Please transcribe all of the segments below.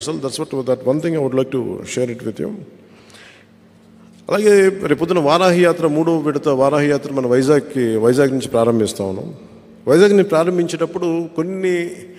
అసలు that's what that one thing I would like to share it with you అలాగే రేపొద్దున వారాహి యాత్ర మూడో విడత వారాహి యాత్ర మన వైజాగ్కి వైజాగ్ నుంచి ప్రారంభిస్తా ఉన్నాం వైజాగ్ని ప్రారంభించేటప్పుడు కొన్ని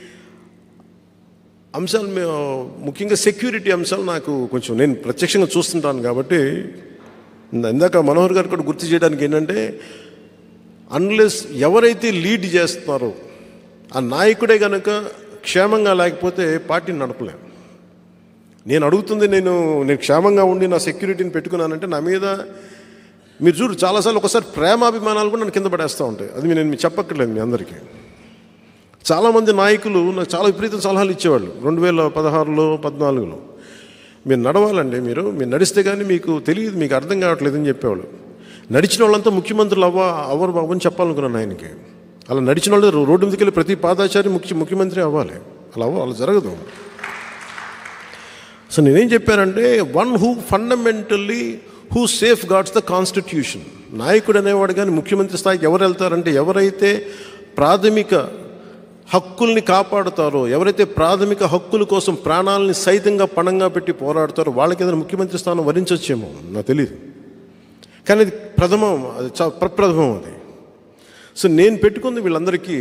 అంశాలు మే- ముఖ్యంగా సెక్యూరిటీ అంశాలు నాకు కొంచెం నేను ప్రత్యక్షంగా చూస్తుంటాను కాబట్టి ఇందాక మనోహర్ గారు కూడా గుర్తు చేయడానికి ఏంటంటే అన్లెస్ ఎవరైతే లీడ్ చేస్తున్నారో ఆ నాయకుడే కనుక క్షేమంగా లేకపోతే పార్టీని నడపలేం నేను అడుగుతుంది నేను నేను క్షేమంగా ఉండి నా సెక్యూరిటీని పెట్టుకున్నానంటే నా మీద మీరు చూడు చాలాసార్లు ఒకసారి ప్రేమాభిమానాలు కూడా నన్ను కింద పడేస్తూ ఉంటాయి అది నేను మీకు చెప్పక్కర్లేదు మీ అందరికీ చాలామంది నాయకులు నాకు చాలా విపరీత సలహాలు ఇచ్చేవాళ్ళు రెండు వేల పదహారులో పద్నాలుగులో మీరు నడవాలండి మీరు మీరు నడిస్తే కానీ మీకు తెలియదు మీకు అర్థం కావట్లేదని చెప్పేవాళ్ళు నడిచిన వాళ్ళంతా ముఖ్యమంత్రులు అవ్వ అవ్వరు బాబు అని చెప్పాలనుకున్నాను ఆయనకి అలా నడిచిన వాళ్ళు రోడ్డు మీదకి వెళ్ళి ప్రతి పాదాచారి ముఖ్య ముఖ్యమంత్రి అవ్వాలి అలా అవ్వ అలా జరగదు సో నేనేం చెప్పానంటే one who fundamentally who safeguards the constitution నాయకుడు అనేవాడు కానీ ముఖ్యమంత్రి స్థాయికి ఎవరు వెళ్తారంటే ఎవరైతే ప్రాథమిక హక్కుల్ని కాపాడుతారో ఎవరైతే ప్రాథమిక హక్కుల కోసం ప్రాణాలని సైతంగా పణంగా పెట్టి పోరాడతారో వాళ్ళకి ఏదైనా ముఖ్యమంత్రి స్థానం వరించొచ్చేమో నాకు తెలియదు కానీ అది ప్రథమం అది చా ప్రప్రథమం అది సో నేను పెట్టుకుంది వీళ్ళందరికీ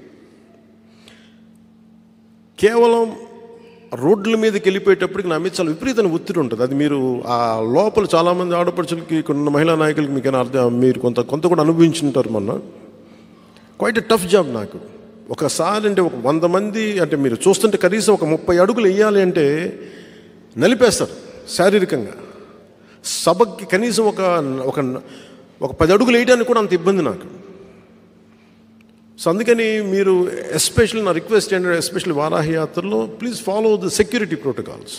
కేవలం రోడ్ల మీదకి వెళ్ళిపోయేటప్పటికి నా మీద చాలా విపరీతమైన ఒత్తిడి ఉంటుంది అది మీరు ఆ లోపల చాలామంది ఆడపడుచులకి కొన్ని మహిళా నాయకులకి మీకు అర్థం మీరు కొంత కొంత కూడా అనుభవించుంటారు మొన్న క్వైట్ టఫ్ జాబ్ నాకు ఒకసారి అంటే ఒక వంద మంది అంటే మీరు చూస్తుంటే కనీసం ఒక ముప్పై అడుగులు వేయాలి అంటే నలిపేస్తారు శారీరకంగా సభకి కనీసం ఒక ఒక ఒక పది అడుగులు వేయడానికి కూడా అంత ఇబ్బంది నాకు సో అందుకని మీరు ఎస్పెషల్లీ నా రిక్వెస్ట్ ఏంటంటే ఎస్పెషల్లీ వారాహి యాత్రలో please follow the security protocols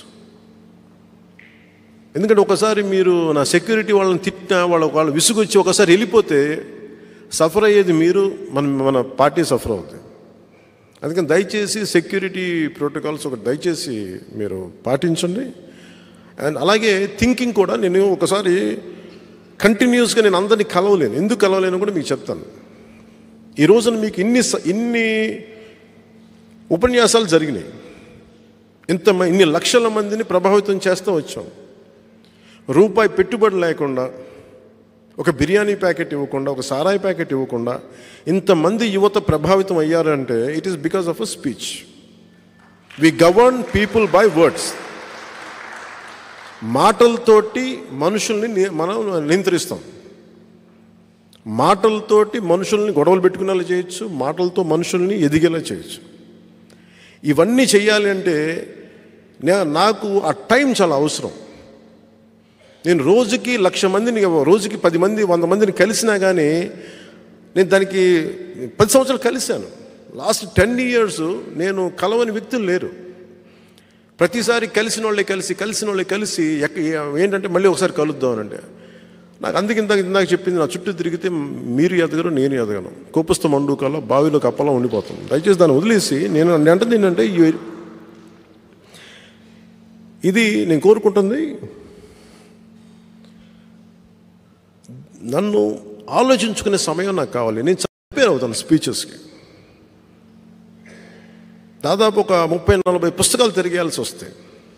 ఎందుకంటే ఒకసారి మీరు నా సెక్యూరిటీ వాళ్ళని తిట్టినా వాళ్ళ వాళ్ళు విసుగొచ్చి ఒకసారి వెళ్ళిపోతే సఫర్ అయ్యేది మీరు మన మన పార్టీ సఫర్ అవుతుంది అందుకని దయచేసి సెక్యూరిటీ ప్రోటోకాల్స్ ఒక దయచేసి మీరు పాటించండి అండ్ అలాగే థింకింగ్ కూడా నేను ఒకసారి కంటిన్యూస్గా నేను అందరినీ కలవలేను ఎందుకు కలవలేను కూడా మీకు చెప్తాను ఈ రోజున మీకు ఇన్ని స- ఇన్ని ఉపన్యాసాలు జరిగినాయి ఇంత మ- ఇన్ని లక్షల మందిని ప్రభావితం చేస్తూ వచ్చాం రూపాయి పెట్టుబడి లేకుండా ఒక బిర్యానీ ప్యాకెట్ ఇవ్వకుండా ఒక సారాయి ప్యాకెట్ ఇవ్వకుండా ఇంతమంది యువత ప్రభావితం అయ్యారంటే it is because of a speech we govern people by words మాటలతోటి మనుషుల్ని ని- మనం నియంత్రిస్తాం మాటలతోటి మనుషుల్ని గొడవలు పెట్టుకునేలా చేయొచ్చు మాటలతో మనుషుల్ని ఎదిగేలా చేయొచ్చు ఇవన్నీ చేయాలి అంటే నే- నాకు ఆ టైం చాలా అవసరం నేను రోజుకి లక్ష మందిని రోజుకి పది మంది వంద మందిని కలిసినా కానీ నేను దానికి పది సంవత్సరాలు కలిశాను లాస్ట్ టెన్ ఇయర్స్ నేను కలవని వ్యక్తులు లేరు ప్రతిసారి కలిసిన వాళ్ళే కలిసి కలిసిన వాళ్ళే కలిసి ఎక్క ఏంటంటే మళ్ళీ ఒకసారి కలుద్దాం అంటే నాకు అందుకే ఇందాక ఇందాక చెప్పింది నా చుట్టూ తిరిగితే మీరు ఎదగరు నేను ఎదగను కోపస్థ మండుకాలో బావిలో కప్పలా ఉండిపోతాం దయచేసి దాన్ని వదిలేసి నేను నేను అంటుంది ఏంటంటే ఈ- ఇది నేను కోరుకుంటుంది నన్ను ఆలోచించుకునే సమయం నాకు కావాలి నేను ప్రిపేర్ అవుతాను స్పీచెస్కి దాదాపు ఒక ముప్పై నలభై పుస్తకాలు తిరిగేయాల్సి వస్తాయి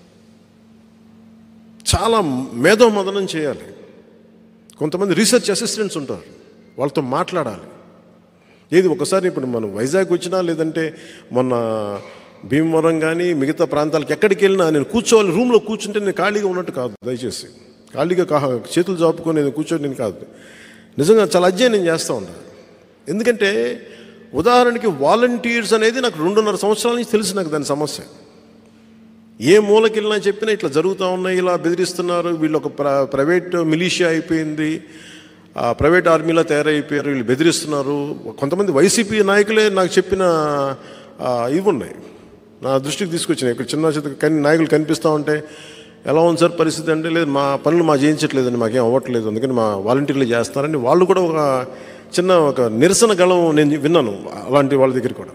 చాలా మేధో మదనం చేయాలి కొంతమంది రీసెర్చ్ అసిస్టెంట్స్ ఉంటారు వాళ్ళతో మాట్లాడాలి ఏది ఒకసారి ఇప్పుడు మనం వైజాగ్ వచ్చినా లేదంటే మొన్న భీమవరం కానీ మిగతా ప్రాంతాలకు ఎక్కడికి వెళ్ళినా నేను కూర్చోవాలి రూమ్లో కూర్చుంటే నేను ఖాళీగా ఉన్నట్టు కాదు దయచేసి ఖాళీగా కా చేతులు చాపుకొని నేను కూర్చొని నేను కాదు నిజంగా చాలా అధ్యయనం చేస్తూ ఉంటాను ఎందుకంటే ఉదాహరణకి వాలంటీర్స్ అనేది నాకు రెండున్నర సంవత్సరాల నుంచి తెలుసు నాకు దాని సమస్య ఏ మూలకి వెళ్ళినా చెప్పినా ఇట్లా జరుగుతూ ఉన్నాయి ఇలా బెదిరిస్తున్నారు వీళ్ళు ఒక ప్ర ప్రైవేట్ మిలీషియా అయిపోయింది ఆ ప్రైవేట్ ఆర్మీలో తయారైపోయారు వీళ్ళు బెదిరిస్తున్నారు కొంతమంది వైసీపీ నాయకులే నాకు చెప్పిన ఆ, ఇవి ఉన్నాయి నా దృష్టికి తీసుకొచ్చినాయి ఇక్కడ చిన్న చిన్న కని నాయకులు కనిపిస్తూ ఉంటే ఎలా ఉంది సార్ పరిస్థితి అంటే లేదు మా పనులు మా చేయించట్లేదండి మాకేం అవ్వట్లేదు అందుకని మా వాలంటీర్లు చేస్తారని వాళ్ళు కూడా ఒక చిన్న ఒక నిరసన గళం నేను విన్నాను అలాంటి వాళ్ళ దగ్గర కూడా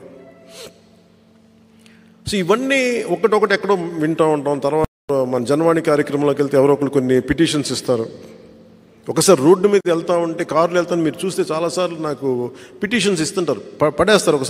సో ఇవన్నీ ఒకటొకటి ఎక్కడో వింటూ ఉంటాం తర్వాత మన జనవాణి కార్యక్రమంలోకి వెళ్తే ఎవరో ఒకరు కొన్ని పిటిషన్స్ ఇస్తారు ఒకసారి రోడ్డు మీద వెళ్తా ఉంటే కార్లు వెళ్తాను మీరు చూస్తే చాలాసార్లు నాకు పిటిషన్స్ ఇస్తుంటారు ప- పడేస్తారు ఒకసారి